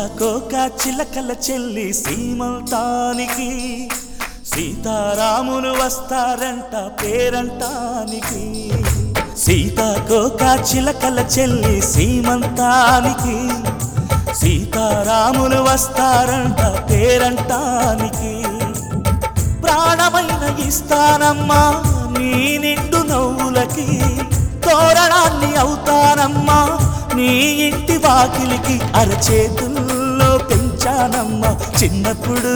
సీతాకోక చిలకల చెల్లి సీమంతానికి సీతారాములు వస్తారంట పేరంటానికి సీతాకోక చిలకల చెల్లి సీమంతానికి సీతారాములు వస్తారంట పేరంటానికి ప్రాణమైన ఇస్తానమ్మా నీ నిండు నవ్వులకి తోరణాన్ని అవుతానమ్మా నీ ఇంటి వాకిలికి అరచేతుల్లో పెంచానమ్మా చిన్నప్పుడు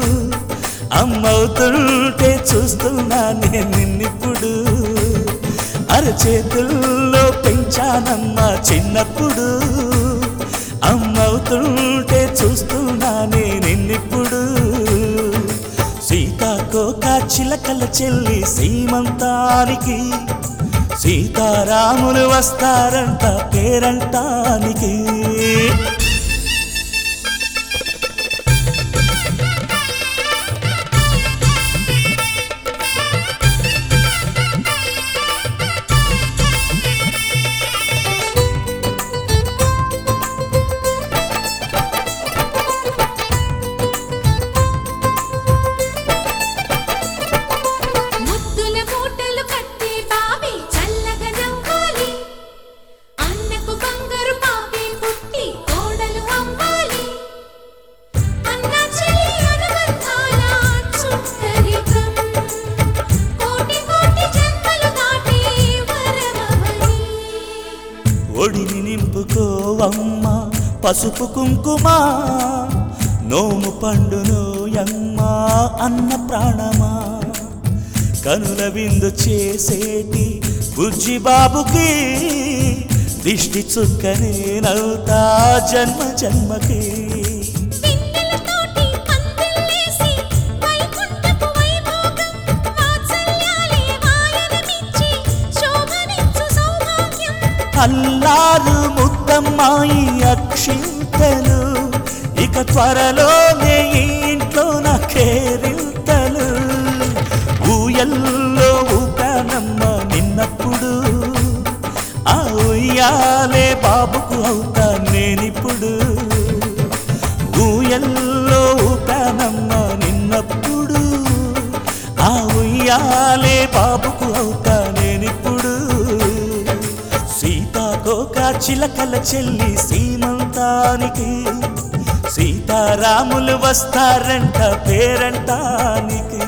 అమ్మవుతుంటే చూస్తున్నా నేను నిన్నిప్పుడు అరచేతుల్లో పెంచానమ్మా చిన్నప్పుడు అమ్మవుతుంటే చూస్తున్నా నేను నిన్నిప్పుడు సీతాకోక చిలకల చెల్లి సీమంతానికి సీతారాములు వస్తారంట పేరంటానికి ముద్దుల మూటలు కట్టి బావి చల్లగా నవ్వాలి అన్నకు బంగారు పాపి పుట్టి కోడలు అవ్వాలి అన్న చెల్లి అనుబంధాల చుట్టరికం కోటి కోటి జన్మలు దాటి వరమవని ఒడిని నింపుకోవమ్మ పసుపు కుంకుమ నోము పండునోయమ్మ అన్న ప్రాణమా కనుల విందు చేసేటి బుజ్జి బాబుకి దిష్టి చుక్కనేనవుతా జన్మ జన్మకి పిన్నెలతోటి పందిళ్ళేసి వైకుంఠపు వైభోగం వాత్సల్యాలే వాయనమిచ్చి శోభనిచ్చు సౌభాగ్యం అల్లారు ముద్దమ్మాయి అక్షింతలు ఇక త్వరలోనే ఈ ఇంట్లో నా కేరింతలు ఊయల్లో ఊపానమ్మ నిన్నప్పుడు ఆ ఉయ్యాలే బాబుకు అవుతా నేనిప్పుడు ఊయల్లో ఊపానమ్మ నిన్నప్పుడు ఆ ఉయ్యాలే బాబుకు అవుతా నేనిప్పుడు సీతాకోక చిలకల చెల్లి సీమంతానికి సీతారాములు వస్తారంట పేరంటానికి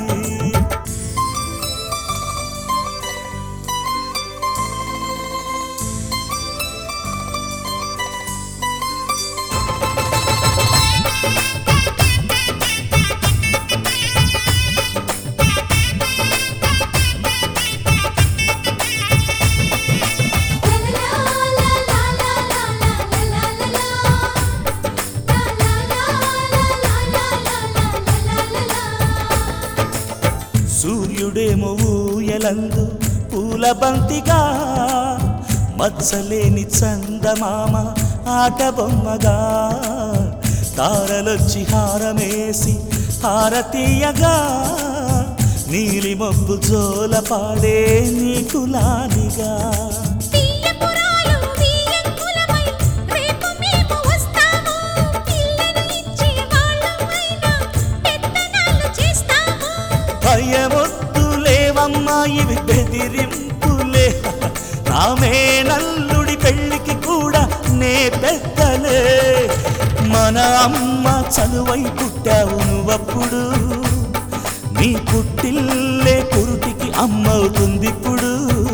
సూర్యుడేమో ఊయలందు పూల బంతిగా మత్సలేని చందమామ ఆట బొమ్మగా తారలొచ్చి హారమేసి హారతీయగా నీలి మబ్బు జోల పాడే నీకులానిగా తీయపురాలు తీయంకులమై రేపు మేము వస్తాము పిల్లను ఇచ్చే వాళ్ళమైనా పెత్తనాలు చేస్తాము భయమొద్దులేవమ్మా ఇవి బెదిరింపులే నామే నల్లుడి పెళ్ళికి కూడా నే పెద్దలే మన అమ్మ చనువై పుట్టావు నువ్వప్పుడు నీ పుట్టిల్లే పురుటికి అమ్మవుతుంది ఇప్పుడు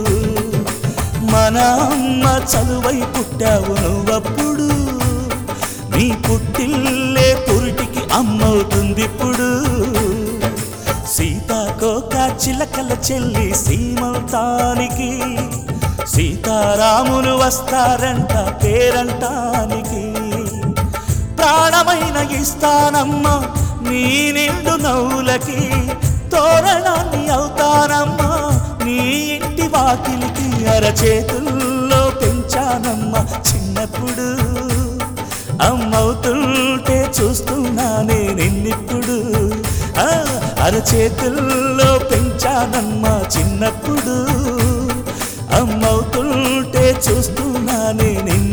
మన అమ్మ చనువై పుట్టావు నువ్వప్పుడు నీ పుట్టిల్లే పురుటికి అమ్మవుతుంది ఇప్పుడు సీతాకోక చిలకల చెల్లి సీమంతానికి సీతారాములు వస్తారంట పేరంటానికి ప్రాణమైన ఇస్తానమ్మా నీ నిండు నవ్వులకి తోరణాన్ని అవుతానమ్మా నీ ఇంటి వాకిలికి అరచేతుల్లో పెంచానమ్మా చిన్నప్పుడు అమ్మవుతుంటే చూస్తున్నానే నిన్నిప్పుడు ఆ, అరచేతుల్లో పెంచానమ్మా చిన్నప్పుడు అమ్మవుతుంటే చూస్తున్నానే నిన్ను